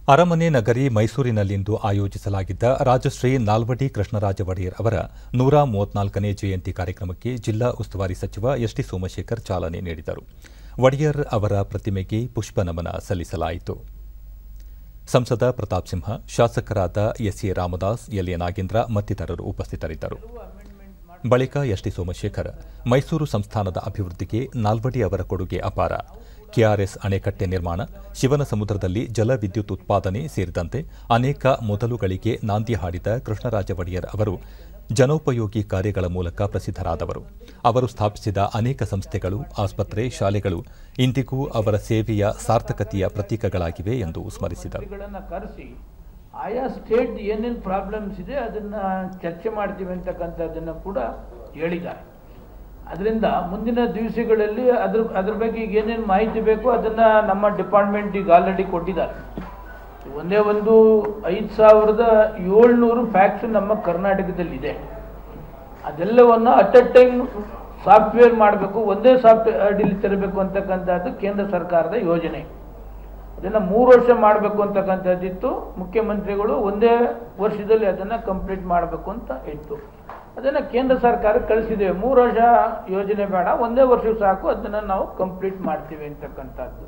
ಅರಮನೆ ನಗರಿ ಮೈಸೂರಿನಲ್ಲಿಂದು ಆಯೋಜಿಸಲಾಗಿದ್ದ ರಾಜಶ್ರೀ ನಾಲ್ವಡಿ ಕೃಷ್ಣರಾಜ ಒಡೆಯರ್ ಅವರ ನೂರ ಮೂವತ್ನಾಲ್ಕನೇ ಜಯಂತಿ ಕಾರ್ಯಕ್ರಮಕ್ಕೆ ಜಿಲ್ಲಾ ಉಸ್ತುವಾರಿ ಸಚಿವ ಎಸ್ ಟಿ ಸೋಮಶೇಖರ್ ಚಾಲನೆ ನೀಡಿದರು ಒಡೆಯರ್ ಅವರ ಪ್ರತಿಮೆಗೆ ಪುಷ್ಪ ನಮನ ಸಲ್ಲಿಸಲಾಯಿತು ಸಂಸದ ಪ್ರತಾಪ್ ಸಿಂಹ ಶಾಸಕರಾದ ಎಸ್ಎ ರಾಮದಾಸ್ ಎಲ್ಎ ನಾಗೇಂದ್ರ ಮತ್ತಿತರರು ಉಪಸ್ಥಿತರಿದ್ದರು ಬಳಿಕ ಎಸ್ ಟಿ ಸೋಮಶೇಖರ್ ಮೈಸೂರು ಸಂಸ್ಥಾನದ ಅಭಿವೃದ್ಧಿಗೆ ನಾಲ್ವಡಿ ಅವರ ಕೊಡುಗೆ ಅಪಾರ ಕೆಆರ್ಎಸ್ ಅಣೆಕಟ್ಟೆ ನಿರ್ಮಾಣ ಶಿವನ ಸಮುದ್ರದಲ್ಲಿ ಜಲ ವಿದ್ಯುತ್ ಉತ್ಪಾದನೆ ಸೇರಿದಂತೆ ಅನೇಕ ಮೊದಲುಗಳಿಗೆ ನಾಂದಿ ಹಾಡಿದ ಕೃಷ್ಣರಾಜ ಒಡೆಯರ್ ಅವರು ಜನೋಪಯೋಗಿ ಕಾರ್ಯಗಳ ಮೂಲಕ ಪ್ರಸಿದ್ಧರಾದವರು ಅವರು ಸ್ಥಾಪಿಸಿದ ಅನೇಕ ಸಂಸ್ಥೆಗಳು ಆಸ್ಪತ್ರೆ ಶಾಲೆಗಳು ಇಂದಿಗೂ ಅವರ ಸೇವೆಯ ಸಾರ್ಥಕತೆಯ ಪ್ರತೀಕಗಳಾಗಿವೆ ಎಂದು ಸ್ಮರಿಸಿದರು ಗಳನ್ನ ಕರೆಸಿ ಆಯಾ ಸ್ಟೇಟ್ ಏನೇನು ಪ್ರಾಬ್ಲಮ್ಸ್ ಇದೆ ಅದನ್ನ ಚರ್ಚೆ ಮಾಡ್ತೀವಿ ಅಂತಕ್ಕಂಥದ್ದನ್ನು ಕೂಡ ಹೇಳಿದ್ದಾರೆ ಅದರಿಂದ ಮುಂದಿನ ದಿವಸಗಳಲ್ಲಿ ಅದ್ರ ಅದ್ರ ಬಗ್ಗೆ ಈಗ ಏನೇನು ಮಾಹಿತಿ ಬೇಕು ಅದನ್ನ ನಮ್ಮ ಡಿಪಾರ್ಟ್ಮೆಂಟ್ ಈಗ ಆಲ್ರೆಡಿ ಕೊಟ್ಟಿದ್ದಾರೆ ಒಂದೇ ಒಂದು ಐದು ಸಾವಿರದ ಏಳ್ನೂರು ಫ್ಯಾಕ್ಸ್ ನಮ್ಮ ಕರ್ನಾಟಕದಲ್ಲಿದೆ ಅದೆಲ್ಲವನ್ನು ಅಟ್ ಅ ಟೈಮ್ ಸಾಫ್ಟ್ವೇರ್ ಮಾಡಬೇಕು ಒಂದೇ ಸಾಫ್ಟ್ವೇರ್ ಅಡಿಲಿ ತರಬೇಕು ಅಂತಕ್ಕಂಥದ್ದು ಕೇಂದ್ರ ಸರ್ಕಾರದ ಯೋಜನೆ ಅದನ್ನು ಮೂರು ವರ್ಷ ಮಾಡಬೇಕು ಅಂತಕ್ಕಂಥದ್ದಿತ್ತು ಮುಖ್ಯಮಂತ್ರಿಗಳು ಒಂದೇ ವರ್ಷದಲ್ಲಿ ಅದನ್ನು ಕಂಪ್ಲೀಟ್ ಮಾಡಬೇಕು ಅಂತ ಇತ್ತು ಅದನ್ನು ಕೇಂದ್ರ ಸರ್ಕಾರ ಕಳಿಸಿದ್ದೇವೆ ಮೂರು ವರ್ಷ ಯೋಜನೆ ಬೇಡ ಒಂದೇ ವರ್ಷ ಸಾಕು ಅದನ್ನು ನಾವು ಕಂಪ್ಲೀಟ್ ಮಾಡ್ತೀವಿ ಅಂತಕ್ಕಂಥದ್ದು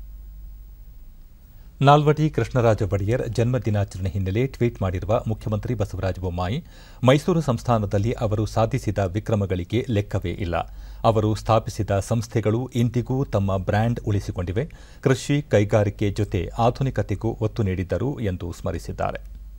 ನಾಲ್ವಡಿ ಕೃಷ್ಣರಾಜ ಒಡೆಯರ್ ಜನ್ಮ ದಿನಾಚರಣೆ ಹಿನ್ನೆಲೆ ಟ್ವೀಟ್ ಮಾಡಿರುವ ಮುಖ್ಯಮಂತ್ರಿ ಬಸವರಾಜ ಬೊಮ್ಮಾಯಿ ಮೈಸೂರು ಸಂಸ್ಥಾನದಲ್ಲಿ ಅವರು ಸಾಧಿಸಿದ ವಿಕ್ರಮಗಳಿಗೆ ಲೆಕ್ಕವೇ ಇಲ್ಲ ಅವರು ಸ್ಥಾಪಿಸಿದ ಸಂಸ್ಥೆಗಳು ಇಂದಿಗೂ ತಮ್ಮ ಬ್ರ್ಯಾಂಡ್ ಉಳಿಸಿಕೊಂಡಿವೆ ಕೃಷಿ ಕೈಗಾರಿಕೆ ಜೊತೆ ಆಧುನಿಕತೆಗೂ ಒತ್ತು ನೀಡಿದ್ದರು ಎಂದು ಸ್ಮರಿಸಿದ್ದಾರೆ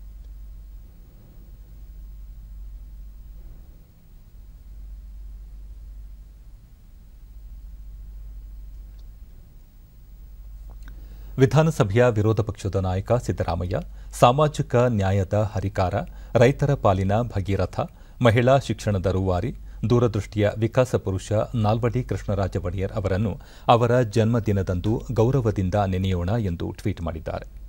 ವಿಧಾನಸಭೆಯ ವಿರೋಧ ಪಕ್ಷದ ನಾಯಕ ಸಿದ್ದರಾಮಯ್ಯ ಸಾಮಾಜಿಕ ನ್ಯಾಯದ ಹರಿಕಾರ ರೈತರ ಪಾಲಿನ ಭಗೀರಥ ಮಹಿಳಾ ಶಿಕ್ಷಣದ ರೂವಾರಿ ದೂರದೃಷ್ಟಿಯ ವಿಕಾಸ ಪುರುಷ ನಾಲ್ವಡಿ ಕೃಷ್ಣರಾಜ ಒಡೆಯರ್ ಅವರನ್ನು ಅವರ ಜನ್ಮದಿನದಂದು ಗೌರವದಿಂದ ನೆನೆಯೋಣ ಎಂದು ಟ್ವೀಟ್ ಮಾಡಿದ್ದಾರೆ